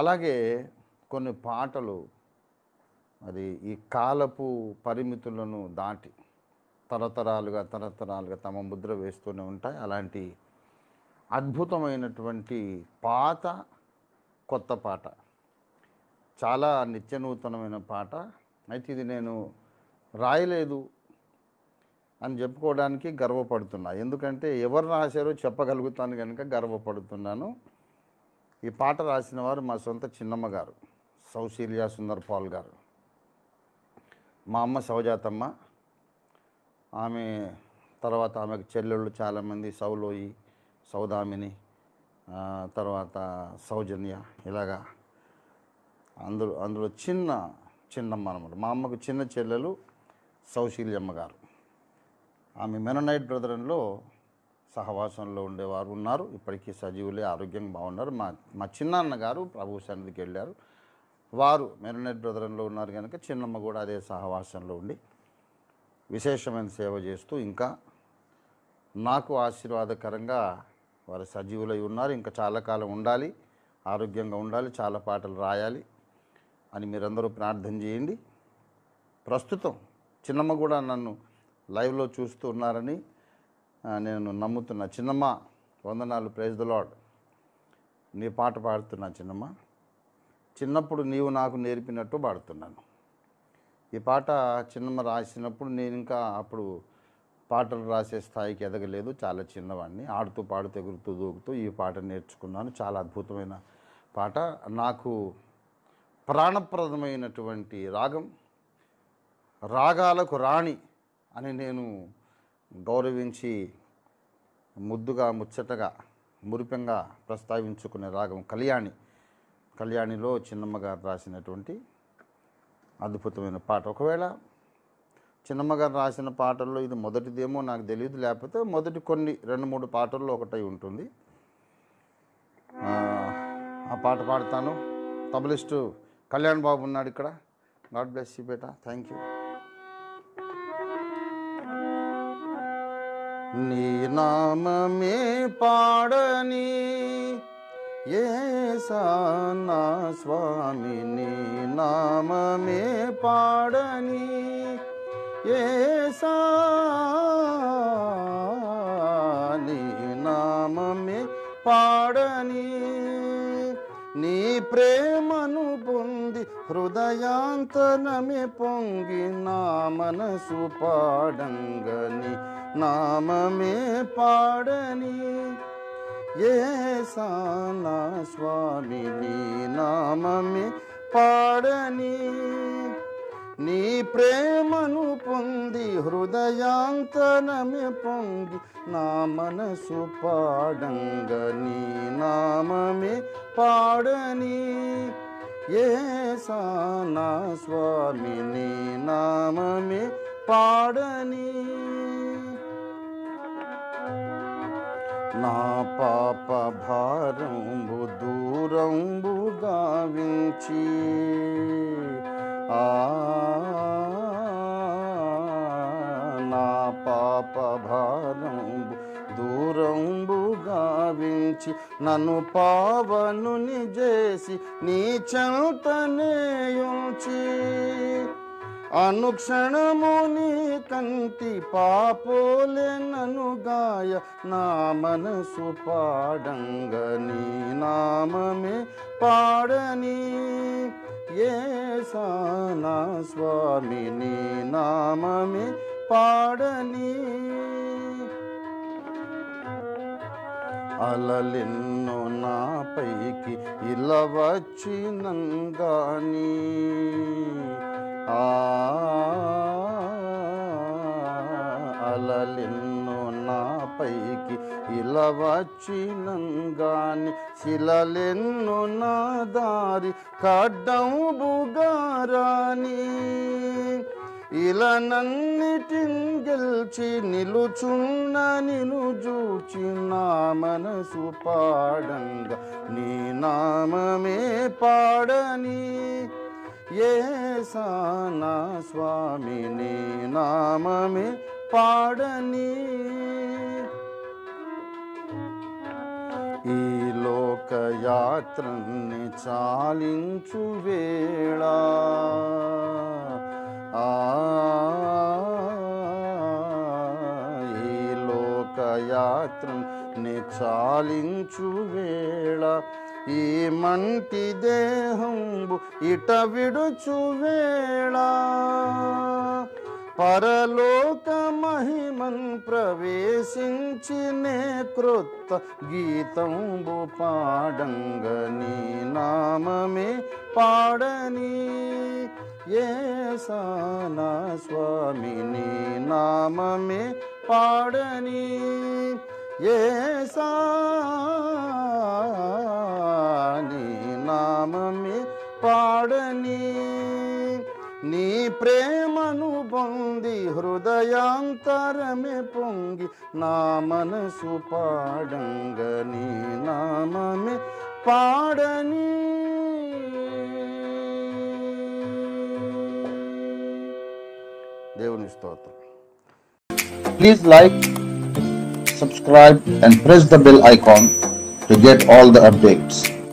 అలాగే కొన్ని పాటలు మరి ఈ కాలపు పరిమితులను దాటి తరతరాలుగా తరతరాలుగా తమ ముద్ర వేస్తూనే ఉంటాయి అలాంటి అద్భుతమైనటువంటి పాత కొత్త పాట చాలా నిత్యనూతనమైన పాట అయితే ఇది నేను రాయలేదు అని చెప్పుకోవడానికి గర్వపడుతున్నా ఎందుకంటే ఎవరు రాశారో చెప్పగలుగుతాను కనుక గర్వపడుతున్నాను ఈ పాట రాసిన వారు మా సొంత చిన్నమ్మ గారు సౌశీల్య సుందర్ పాల్ గారు మా అమ్మ సౌజాతమ్మ ఆమె తర్వాత ఆమెకు చెల్లెళ్ళు చాలామంది సౌలోయి సౌదామిని ఆ, తర్వాత సౌజన్య ఇలాగా అందులో అందులో చిన్న చిన్నమ్మ అనమాట మా అమ్మకు చిన్న చెల్లెలు సౌశీల్యమ్మ గారు ఆమె మెననైట్ బ్రదరంలో సహవాసంలో ఉండేవారు ఉన్నారు ఇప్పటికీ సజీవులే ఆరోగ్యంగా బాగున్నారు మా మా చిన్నాన్న గారు ప్రభు సన్నిధికి వెళ్ళారు వారు మెననైట్ బ్రదరంలో ఉన్నారు కనుక చిన్నమ్మ కూడా అదే సహవాసంలో ఉండి విశేషమైన సేవ చేస్తూ ఇంకా నాకు ఆశీర్వాదకరంగా వారు సజీవులై ఉన్నారు ఇంకా చాలా కాలం ఉండాలి ఆరోగ్యంగా ఉండాలి చాలా పాటలు రాయాలి అని మీరందరూ ప్రార్థన చేయండి ప్రస్తుతం చిన్నమ్మ కూడా నన్ను లైవ్లో చూస్తూ ఉన్నారని ఆ, నేను నమ్ముతున్నా చిన్నమ్మ వందనాలు ప్రైజ్ ద లాడ్ నీ పాట పాడుతున్నా చిన్నమ్మ చిన్నప్పుడు నీవు నాకు నేర్పినట్టు పాడుతున్నాను ఈ పాట చిన్నమ్మ రాసినప్పుడు నేను ఇంకా అప్పుడు పాటలు రాసే స్థాయికి ఎదగలేదు చాలా చిన్నవాడిని ఆడుతూ పాడుతూ ఎగురుతూ దూకుతూ ఈ పాట నేర్చుకున్నాను చాలా అద్భుతమైన పాట నాకు ప్రాణప్రదమైనటువంటి రాగం రాగాలకు రాణి అని నేను గౌరవించి ముద్దుగా ముచ్చటగా మురిపెంగా ప్రస్తావించుకునే రాగం కళ్యాణి కళ్యాణిలో చిన్నమ్మ గారు రాసినటువంటి అద్భుతమైన పాట ఒకవేళ చిన్నమ్మ గారు రాసిన పాటల్లో ఇది మొదటిదేమో నాకు తెలియదు లేకపోతే మొదటి కొన్ని రెండు మూడు పాటల్లో ఒకటై ఉంటుంది ఆ, ఆ పాట పాడతాను తబలిస్టు కళ్యాణ్ బాబు ఉన్నాడు ఇక్కడ గాడ్ బ్లెస్ యూ బేటా థ్యాంక్ యూ నీ నామమే పాడని ఏసా నా స్వామి నీ నామమే పాడని ఏసా నీ నామమే పాడని నీ ప్రేమను పొంది హృదయాంతరమే పొంగి నా మనసు పాడంగని నామమే పాడని ఏసా నా స్వామి నీ నామమే పాడని నీ ప్రేమను పొంది హృదయాంతరమే పొంగి నా మనసు పాడంగ నీ నామమే పాడని ఏసా నా స్వామి నీ నామమే పాడని నా పాప భారంబు దూరంబు గావించి ఆ నా పాప భారంబు దూరంబు గావించి నన్ను పావనుని చేసి నీ చెంతనేయుంచి అనుక్షణము నీ కంటి పాపోలే నను గాయ నా మనసు పాడంగ నీ నామమే పాడని ఏసా నా స్వామి నీ నామమే పాడని అలలెన్నో నా పైకి ఇలా వచ్చినంగాని ఆ అలలెన్నో నా పైకి ఇలా వచ్చినంగాని శిలలెన్నో నా దారి కడ్డం బుగారాని ఇలా నన్నిటిన్ గెలిచి నిలుచున్న నిను చూచి నా మనసు పాడంగా నీ నామమే పాడని ఏసా నా స్వామి నీ నామమే పాడని ఈ లోక లోకయాత్రని చాలించు వేళ ఆ ఈ లోకయాత్రని చాలించు వేళ ఈ మంటి దేహంబు ఇట విడుచు వేళ పరలోక మహిమన్ ప్రవేశించినే క్రొత్త గీతంబు పాడంగ నీ నామమే పాడని ఏసానా స్వామి నీ నామమే పాడని ఏసా నీ నామమే పాడని నీ ప్రేమను పొంది హృదయాంతరమే పొంగి నా మనసు పాడంగ నీ నామమే పాడని దేవుని స్తోత్రం Please like, subscribe, and press the bell icon to get all the updates.